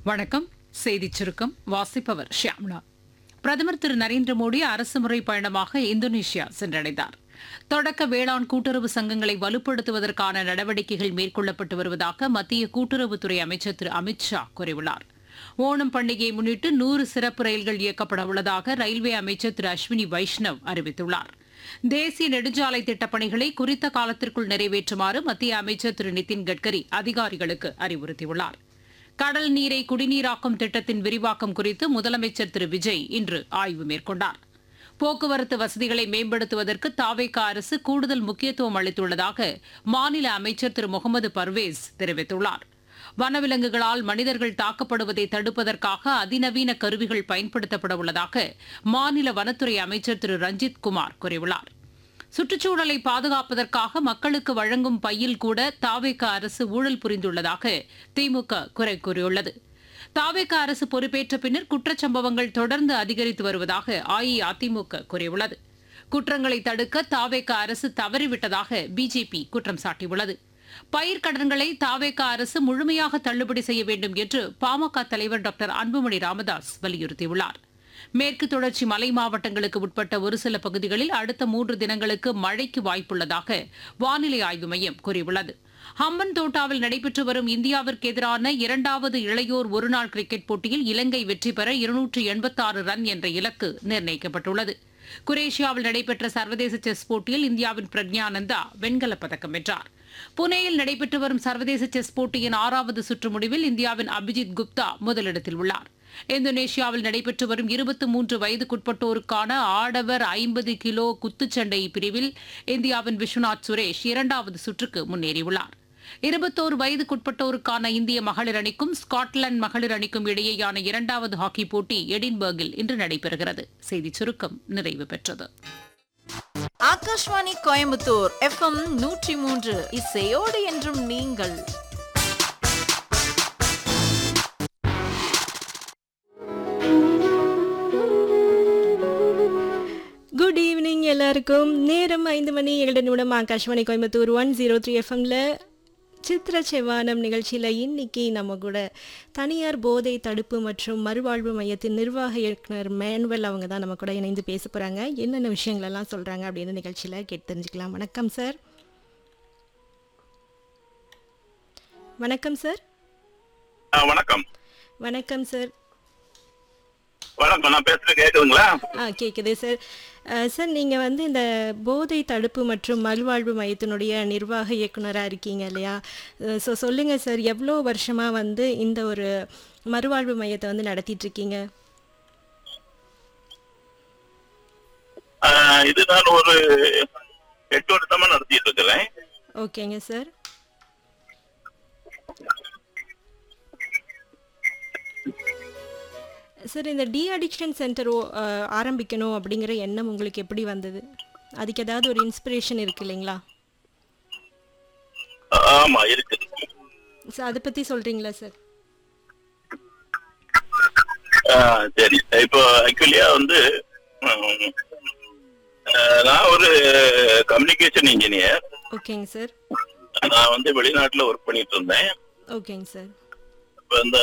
வணக்கம் செய்திச் சுருக்கம் வாசிப்பவர் ஷியாம்லா பிரதமர் திரு நரேந்திர மோடி அரசுமுறை பயணமாக இந்தோனேஷியா சென்றடைந்தார் தொடக்க வேளாண் கூட்டுறவு சங்கங்களை வலுப்படுத்துவதற்கான நடவடிக்கைகள் மேற்கொள்ளப்பட்டு வருவதாக மத்திய கூட்டுறவுத்துறை அமைச்சர் திரு அமித் ஷா கூறியுள்ளார் ஓணம் பண்டிகையை முன்னிட்டு நூறு சிறப்பு ரயில்கள் இயக்கப்பட உள்ளதாக ரயில்வே அமைச்சர் திரு அஸ்வினி வைஷ்ணவ் அறிவித்துள்ளார் தேசிய நெடுஞ்சாலை திட்டப் பணிகளை குறித்த காலத்திற்குள் நிறைவேற்றுமாறு மத்திய அமைச்சர் திரு நிதின் கட்கரி அதிகாரிகளுக்கு அறிவுறுத்தியுள்ளார் கடல் நீரை குடிநீராக்கும் திட்டத்தின் விரிவாக்கம் குறித்து முதலமைச்சர் திரு விஜய் இன்று ஆய்வு மேற்கொண்டார் போக்குவரத்து வசதிகளை மேம்படுத்துவதற்கு தாவேகா அரசு கூடுதல் முக்கியத்துவம் அளித்துள்ளதாக மாநில அமைச்சர் திரு முகமது பர்வேஸ் தெரிவித்துள்ளார் வனவிலங்குகளால் மனிதர்கள் தாக்கப்படுவதை தடுப்பதற்காக அதிநவீன கருவிகள் பயன்படுத்தப்பட உள்ளதாக மாநில வனத்துறை அமைச்சர் திரு ரஞ்சித் குமார் கூறியுள்ளார் சுற்றுச்சூழலை பாதுகாப்பதற்காக மக்களுக்கு வழங்கும் பையில் கூட தாவேக அரசு ஊழல் புரிந்துள்ளதாக திமுக குறை கூறியுள்ளது தாவேக அரசு பொறுப்பேற்ற பின்னர் குற்றச்சம்பவங்கள் தொடர்ந்து அதிகரித்து வருவதாக அஇஅதிமுக கூறியுள்ளது குற்றங்களை தடுக்க தாவேக அரசு தவறிவிட்டதாக பிஜேபி குற்றம் சாட்டியுள்ளது பயிர்க்கடன்களை தாவேக அரசு முழுமையாக தள்ளுபடி செய்ய வேண்டும் என்று பாமக தலைவர் டாக்டர் அன்புமணி ராமதாஸ் வலியுறுத்தியுள்ளார் மேற்கு தொடர்ச்சி மலை மாவட்டங்களுக்கு உட்பட்ட ஒரு சில பகுதிகளில் அடுத்த மூன்று தினங்களுக்கு மழைக்கு வாய்ப்புள்ளதாக வானிலை ஆய்வு மையம் கூறியுள்ளது ஹம்பன் தோட்டாவில் நடைபெற்று வரும் இந்தியாவிற்கு எதிரான இரண்டாவது இளையோர் ஒருநாள் கிரிக்கெட் போட்டியில் இலங்கை வெற்றி பெற இருநூற்று எண்பத்தாறு ரன் என்ற இலக்கு நிர்ணயிக்கப்பட்டுள்ளது குரேஷியாவில் நடைபெற்ற சர்வதேச செஸ் போட்டியில் இந்தியாவின் பிரக்ஞானந்தா வெண்கலப் பதக்கம் வென்றார் புனேயில் நடைபெற்று வரும் சர்வதேச செஸ் போட்டியின் ஆறாவது சுற்று முடிவில் இந்தியாவின் அபிஜித் குப்தா முதலிடத்தில் உள்ளார் இந்தோனேஷியாவில் நடைபெற்று வரும் இருபத்தி மூன்று வயதுக்குட்பட்டோருக்கான ஆடவர் ஐம்பது கிலோ குத்துச்சண்டை பிரிவில் இந்தியாவின் விஸ்வநாத் சுரேஷ் இரண்டாவது சுற்றுக்கு முன்னேறியுள்ளார் இருபத்தோரு வயதுக்குட்பட்டோருக்கான இந்திய மகளிர் அணிக்கும் ஸ்காட்லாந்து மகளிர் அணிக்கும் இடையேயான இரண்டாவது ஹாக்கி போட்டி எடின்பர்கில் இன்று நடைபெறுகிறது செய்திச் சுருக்கம் நிறைவு பெற்றது ஆகாஷ்வாணி கோயம்புத்தூர் எஃப்எம் நூற்றி மூன்று இசையோடு என்றும் நீங்கள் குட் ஈவினிங் எல்லாருக்கும் நேரம் ஐந்து மணி ஏழு நிமிடம் Akashvani Coimbatore one zero three எஃப்எம்ல சித்திர செவ்வானம் நிகழ்ச்சியில் இன்னைக்கு நம்ம கூட தனியார் போதை தடுப்பு மற்றும் மறுவாழ்வு மையத்தின் நிர்வாக இயக்குனர் மேனுவல் அவங்க தான் நம்ம கூட இணைந்து பேச போகிறாங்க என்னென்ன விஷயங்களெல்லாம் சொல்கிறாங்க அப்படின்னு நிகழ்ச்சியில் கேட்டு தெரிஞ்சுக்கலாம் வணக்கம் சார் வணக்கம் சார் ஆ, வணக்கம் வணக்கம் சார் வணக்கம் நான் பேசுறது கேக்குதுங்களா ஆ கேட்குது சார் அஹ், சார் நீங்கள் வந்து இந்த போதை தடுப்பு மற்றும் மறுவாழ்வு மையத்தினுடைய நிர்வாக இயக்குனராக இருக்கீங்க இல்லையா ஸோ சொல்லுங்கள் சார் எவ்வளோ வருஷமாக வந்து இந்த ஒரு மறுவாழ்வு மையத்தை வந்து நடத்திட்டு இருக்கீங்க ஆ, இது நான் ஒரு எட்டு வருஷமா நடத்திட்டு இருக்கிறேன் ஓகேங்க சார் சார் இந்த டி அடிக்ஷன் சென்டர் ஆரம்பிக்கணும் அப்படிங்கிற எண்ணம் உங்களுக்கு எப்படி வந்தது அதுக்கு ஏதாவது ஒரு இன்ஸ்பிரேஷன் இருக்கு இல்லைங்களா ஆமா இருக்குது சார் அதை பற்றி சொல்கிறீங்களா சார் ஆ, சரி இப்போ ஆக்சுவலியா வந்து ம், ஆ, நான் ஒரு கம்யூனிகேஷன் இன்ஜினியர் ஓகேங்க சார் நான் வந்து வெளிநாட்டுல ஒர்க் பண்ணிட்டு இருந்தேன் ஓகேங்க சார் இப்போ இந்த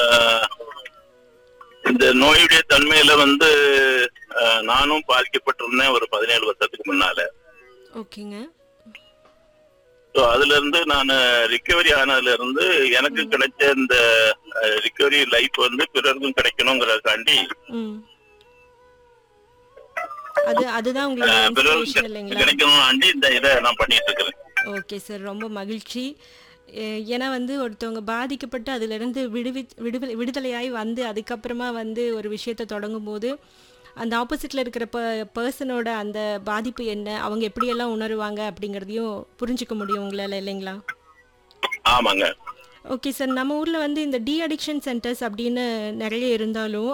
இந்த நோயுடைய தன்மையில வந்து ஆ, நானும் பாதிக்கப்பட்டிருந்தேன் ஒரு பதினேழு வருஷத்துக்கு முன்னால ஓகேங்க ஸோ அதுல இருந்து நான் ரிக்கவரி ஆனதுல இருந்து எனக்கு கிடைச்ச இந்த ரிக்கவரி லைஃப் வந்து பிறருக்கும் கிடைக்கணுங்கிறதுக்காண்டி ம் அது அதுதான் உங்களோட அஹ், இன்ஸ்பிரேஷன் பிறருக்கு இல்லைங்களா கிடைக்கணும்னாண்டி இந்த இதை நான் பண்ணிட்டு இருக்கிறேன் ஓகே சார் ரொம்ப மகிழ்ச்சி எ- ஏன்னா வந்து ஒருத்தவங்க பாதிக்கப்பட்டு அதிலிருந்து விடுவி விடுதலை விடுதலையாகி வந்து அதுக்கப்புறமா வந்து ஒரு விஷயத்தை தொடங்கும் போது அந்த ஆப்போசிட்டில் இருக்கிற ப பர்சனோட அந்த பாதிப்பு என்ன அவங்க எப்படியெல்லாம் உணருவாங்க அப்படிங்கிறதையும் புரிஞ்சுக்க முடியும் உங்களால் இல்லைங்களா ஆமாங்க ஓகே சார் நம்ம ஊரில் வந்து இந்த டி அடிக்ஷன் சென்டர்ஸ் அப்படின்னு நிறைய இருந்தாலும்